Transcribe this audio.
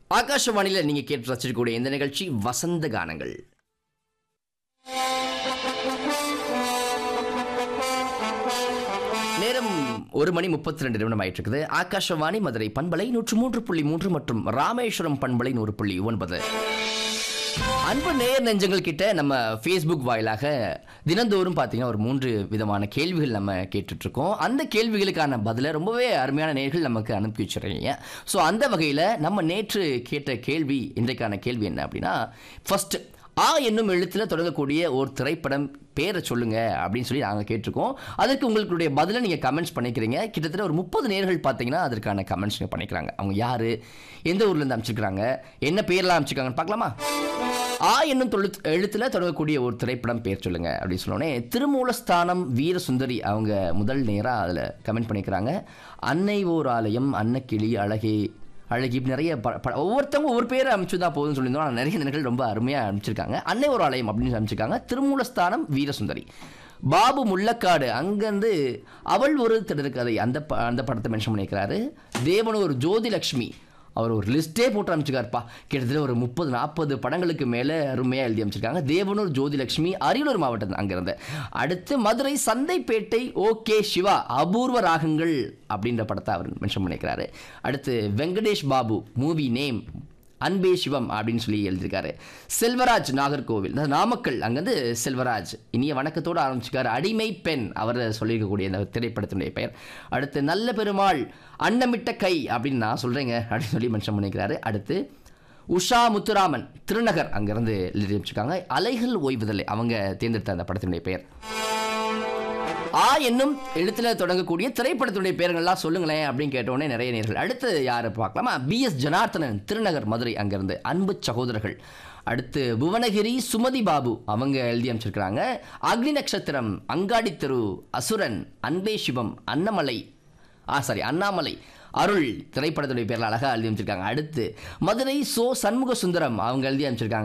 ஆகாஷவாணியில் நீங்க கேட்டு ரசிக்கக்கூடிய இந்த நிகழ்ச்சி வசந்த கானங்கள் நேரம் ஒரு மணி முப்பத்தி ரெண்டு நிமிடம் ஆயிட்டு இருக்குது ஆகாஷவாணி மதுரை பண்பலை நூற்று மூன்று புள்ளி மூன்று மற்றும் ராமேஸ்வரம் பண்பலை நூறு புள்ளி ஒன்பது அன்பு நேர் நெஞ்சங்கள் கிட்ட நம்ம ஃபேஸ்புக் வாயிலாக தினந்தோறும் பார்த்தீங்கன்னா ஒரு மூன்று விதமான கேள்விகள் நம்ம கேட்டுட்டு இருக்கோம் அந்த கேள்விகளுக்கான பதிலை ரொம்பவே அருமையான நேர்கள் நமக்கு அனுப்பி வச்சுருக்கீங்க ஸோ அந்த வகையில் நம்ம நேற்று கேட்ட கேள்வி இன்றைக்கான கேள்வி என்ன அப்படின்னா ஃபர்ஸ்ட் ஆ என்னும் எழுத்தில் தொடங்கக்கூடிய ஒரு திரைப்படம் பேரை சொல்லுங்க அப்படின்னு சொல்லி நாங்கள் கேட்டிருக்கோம் அதற்கு உங்களுடைய பதிலை நீங்கள் கமெண்ட்ஸ் பண்ணிக்கிறீங்க கிட்டத்தட்ட ஒரு முப்பது நேர்கள் பார்த்தீங்கன்னா அதற்கான கமெண்ட்ஸ் நீங்கள் பண்ணிக்கிறாங்க அவங்க யார் எந்த ஊர்லேருந்து அமைச்சிருக்கிறாங்க என்ன பேர்லாம் அமைச்சிருக்காங்கன்னு பார்க்கலாமா ஆ என்னும் தொழு எழுத்தில் தொடங்கக்கூடிய ஒரு திரைப்படம் பேர் சொல்லுங்க அப்படின்னு சொன்னோடனே திருமூலஸ்தானம் வீரசுந்தரி அவங்க முதல் நேராக அதில் கமெண்ட் பண்ணிக்கிறாங்க அன்னை ஓர் ஆலயம் அன்னக்கிளி அழகே அழகி இப்படி நிறைய ப ப- ஒவ்வொருத்தவங்க ஒவ்வொரு பேரை அமைச்சு தான் போதும்னு சொல்லியிருந்தோம் ஆனால் நிறைய நினைகள் ரொம்ப அருமையாக அமைச்சிருக்காங்க அன்னை ஒரு ஆலயம் அப்படின்னு அமைச்சிருக்காங்க திருமூலஸ்தானம் வீரசுந்தரி பாபு முள்ளக்காடு அங்கேருந்து அவள் ஒரு திடற்கதை அந்த ப அந்த படத்தை மென்ஷன் பண்ணியிருக்கிறாரு தேவன் ஒரு ஜோதிலக்ஷ்மி அவர் ஒரு லிஸ்ட்டே போட்டு அமைச்சிருக்காருப்பா கிட்டத்தட்ட ஒரு முப்பது நாற்பது படங்களுக்கு மேலே அருமையாக எழுதி அமைச்சிருக்காங்க தேவனூர் ஜோதிலட்சுமி அரியலூர் மாவட்டம் அங்கிருந்து அடுத்து மதுரை சந்தைப்பேட்டை ஓகே சிவா அபூர்வ ராகங்கள் அப்படின்ற படத்தை அவர் மென்ஷன் பண்ணியிருக்கிறாரு அடுத்து வெங்கடேஷ் பாபு மூவி நேம் அன்பே சிவம் அப்படின்னு சொல்லி எழுதியிருக்காரு செல்வராஜ் நாகர்கோவில் அதாவது நாமக்கல் அங்கேருந்து செல்வராஜ் இனிய வணக்கத்தோடு ஆரம்பிச்சிருக்காரு அடிமை பெண் அவர் சொல்லியிருக்கக்கூடிய இந்த திரைப்படத்தினுடைய பெயர் அடுத்து நல்ல பெருமாள் அன்னமிட்ட கை அப்படின்னு நான் சொல்கிறேங்க அப்படின்னு சொல்லி மென்ஷன் பண்ணிக்கிறாரு அடுத்து உஷா முத்துராமன் திருநகர் அங்கேருந்து எழுதி வச்சிருக்காங்க அலைகள் ஓய்வுதலை அவங்க தேர்ந்தெடுத்த அந்த படத்தினுடைய பெயர் ஆ என்னும் எழுத்துல தொடங்கக்கூடிய திரைப்படத்துடைய பேருங்கள்லாம் சொல்லுங்களேன் அப்படின்னு கேட்டோடனே நிறைய நேர்கள் அடுத்து யாரை பார்க்கலாமா பி எஸ் ஜனார்த்தனன் திருநகர் மதுரை அங்கிருந்து அன்பு சகோதரர்கள் அடுத்து புவனகிரி சுமதி பாபு அவங்க எழுதி அமைச்சிருக்கிறாங்க அக்னி நட்சத்திரம் அங்காடி தெரு அசுரன் அன்பே சிவம் அன்னமலை ஆ சாரி அண்ணாமலை அருள் திரைப்படத்துடைய பேரில் அழகாக எழுதி அமைச்சிருக்காங்க அடுத்து மதுரை சோ சண்முக சுந்தரம் அவங்க எழுதி அமைச்சிருக்காங்க